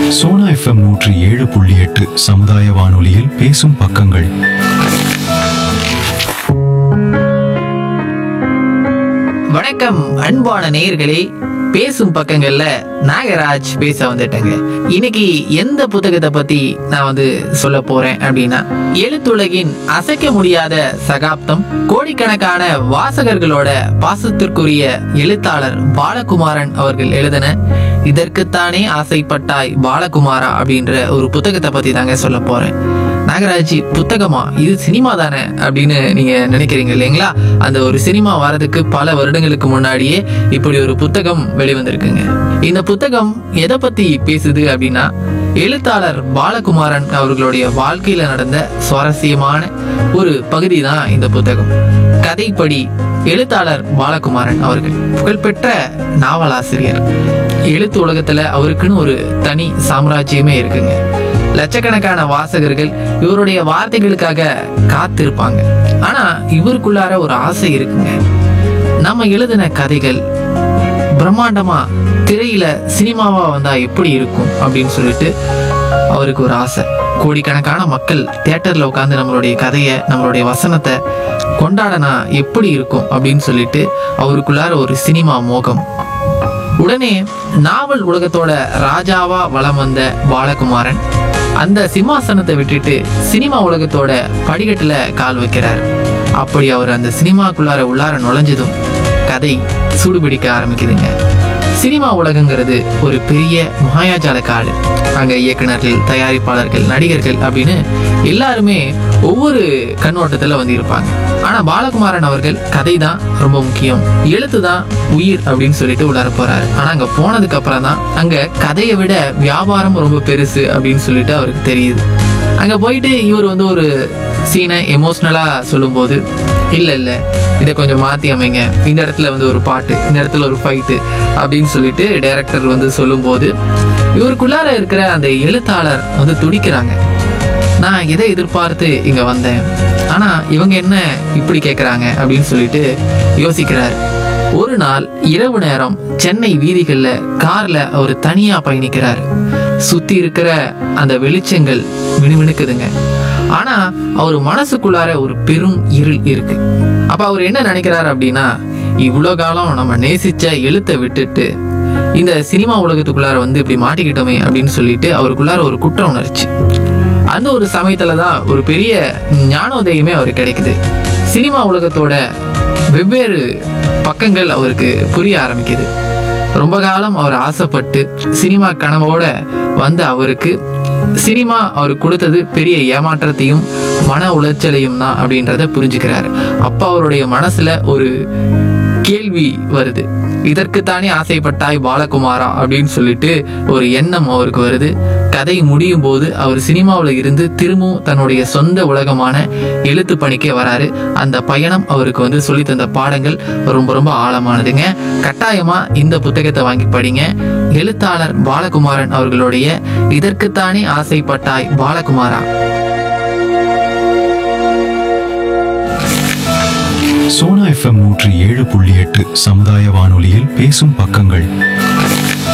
Sona FM நூற்றி ஏழு புள்ளி எட்டு சமுதாய வானொலியில் பேசும் பக்கங்கள் வணக்கம் அன்பான நேயர்களே பேசும் பக்கங்கள்ல நாகராஜ் பேச வந்துட்டேங்க இன்னைக்கு எந்த புத்தகத்தை பத்தி நான் வந்து சொல்ல போறேன் அப்படின்னா எழுத்துலகின் அசைக்க முடியாத சகாப்தம் கோடிக்கணக்கான வாசகர்களோட பாசத்திற்குரிய எழுத்தாளர் பாலகுமாரன் அவர்கள் எழுதின இதற்குத்தானே ஆசைப்பட்டாய் பாலகுமாரா அப்படின்ற ஒரு புத்தகத்தை பத்தி தாங்க சொல்ல போறேன் நாகராஜ் புத்தகமா இது சினிமா தானே அப்படின்னு நீங்க நினைக்கிறீங்க இல்லைங்களா அந்த ஒரு சினிமா வரதுக்கு பல வருடங்களுக்கு முன்னாடியே இப்படி ஒரு புத்தகம் வெளிவந்திருக்குங்க இந்த புத்தகம் எதை பத்தி பேசுது அப்படின்னா எழுத்தாளர் பாலகுமாரன் அவர்களுடைய வாழ்க்கையில நடந்த சுவாரஸ்யமான ஒரு பகுதி தான் இந்த புத்தகம் கதைப்படி எழுத்தாளர் பாலகுமாரன் அவர்கள் புகழ்பெற்ற நாவலாசிரியர் எழுத்து உலகத்துல அவருக்குன்னு ஒரு தனி சாம்ராஜ்யமே இருக்குங்க லட்சக்கணக்கான வாசகர்கள் இவருடைய வார்த்தைகளுக்காக காத்திருப்பாங்க ஆனா இவருக்குள்ளார ஒரு ஆசை இருக்குங்க நம்ம எழுதின கதைகள் பிரம்மாண்டமா திரையில சினிமாவா வந்தா எப்படி இருக்கும் அப்படின்னு சொல்லிட்டு அவருக்கு ஒரு ஆசை கோடிக்கணக்கான மக்கள் தியேட்டர்ல உட்காந்து நம்மளுடைய கதையை நம்மளுடைய வசனத்தை கொண்டாடனா எப்படி இருக்கும் அப்படின்னு சொல்லிட்டு அவருக்குள்ளார ஒரு சினிமா மோகம் உடனே நாவல் உலகத்தோட ராஜாவா வலம் வந்த பாலகுமாரன் அந்த சிம்மாசனத்தை விட்டுட்டு சினிமா உலகத்தோட படிக்கட்டுல கால் வைக்கிறார் அப்படி அவர் அந்த சினிமாக்குள்ளார உள்ளார நுழைஞ்சதும் கதை சூடுபிடிக்க ஆரம்பிக்குதுங்க சினிமா உலகங்கிறது ஒரு பெரிய மாயாஜால காடு அங்க இயக்குனர்கள் தயாரிப்பாளர்கள் நடிகர்கள் அப்படின்னு எல்லாருமே ஒவ்வொரு கண்ணோட்டத்துல வந்து இருப்பாங்க ஆனா பாலகுமாரன் அவர்கள் கதை தான் ரொம்ப முக்கியம் எழுத்து தான் உயிர் அப்படின்னு சொல்லிட்டு உள்ளார போறாரு ஆனா அங்க போனதுக்கு அப்புறம் தான் அங்க கதையை விட வியாபாரம் ரொம்ப பெருசு அப்படின்னு சொல்லிட்டு அவருக்கு தெரியுது அங்க போயிட்டு இவர் வந்து ஒரு சீனை எமோஷ்னலா சொல்லும்போது இல்ல இல்ல இதை கொஞ்சம் மாத்தி அமைங்க இந்த இடத்துல வந்து ஒரு பாட்டு இந்த இடத்துல ஒரு ஃபைட்டு அப்படின்னு சொல்லிட்டு டைரக்டர் வந்து சொல்லும்போது இவருக்குள்ளார இருக்கிற அந்த எழுத்தாளர் வந்து துடிக்கிறாங்க நான் எதை எதிர்பார்த்து இங்க வந்தேன் ஆனா இவங்க என்ன இப்படி கேக்குறாங்க அப்படின்னு சொல்லிட்டு யோசிக்கிறார் ஒரு நாள் இரவு நேரம் சென்னை வீதிகள்ல கார்ல அவர் தனியா பயணிக்கிறார் சுத்தி இருக்கிற அந்த வெளிச்சங்கள் மினுமினுக்குதுங்க ஆனா அவர் மனசுக்குள்ளார ஒரு பெரும் இருள் இருக்கு அப்ப அவர் என்ன நினைக்கிறார் அப்படின்னா இவ்வளோ காலம் நம்ம நேசிச்ச எழுத்தை விட்டுட்டு இந்த சினிமா உலகத்துக்குள்ளார வந்து இப்படி மாட்டிக்கிட்டோமே அப்படின்னு சொல்லிட்டு அவருக்குள்ளார ஒரு குற்ற உணர்ச்சி அந்த ஒரு சமயத்துல தான் ஒரு பெரிய ஞானோதயமே அவருக்கு கிடைக்குது சினிமா உலகத்தோட வெவ்வேறு பக்கங்கள் அவருக்கு புரிய ஆரம்பிக்குது ரொம்ப காலம் அவர் ஆசைப்பட்டு சினிமா கனவோட வந்த அவருக்கு சினிமா அவருக்கு கொடுத்தது பெரிய ஏமாற்றத்தையும் மன உளைச்சலையும் தான் அப்படின்றத புரிஞ்சுக்கிறாரு அப்ப அவருடைய மனசுல ஒரு கேள்வி வருது இதற்குத்தானே ஆசைப்பட்டாய் பாலகுமாரா அப்படின்னு சொல்லிட்டு ஒரு எண்ணம் அவருக்கு வருது கதை முடியும் போது அவர் சினிமாவில் இருந்து திரும்பவும் தன்னுடைய சொந்த உலகமான எழுத்து பணிக்கே வராரு அந்த பயணம் அவருக்கு வந்து சொல்லி தந்த பாடங்கள் ரொம்ப ரொம்ப ஆழமானதுங்க கட்டாயமா இந்த புத்தகத்தை வாங்கி படிங்க எழுத்தாளர் பாலகுமாரன் அவர்களுடைய இதற்குத்தானே ஆசைப்பட்டாய் பாலகுமாரா சோனா எஃப்எம் நூற்றி ஏழு புள்ளி எட்டு சமுதாய வானொலியில் பேசும் பக்கங்கள்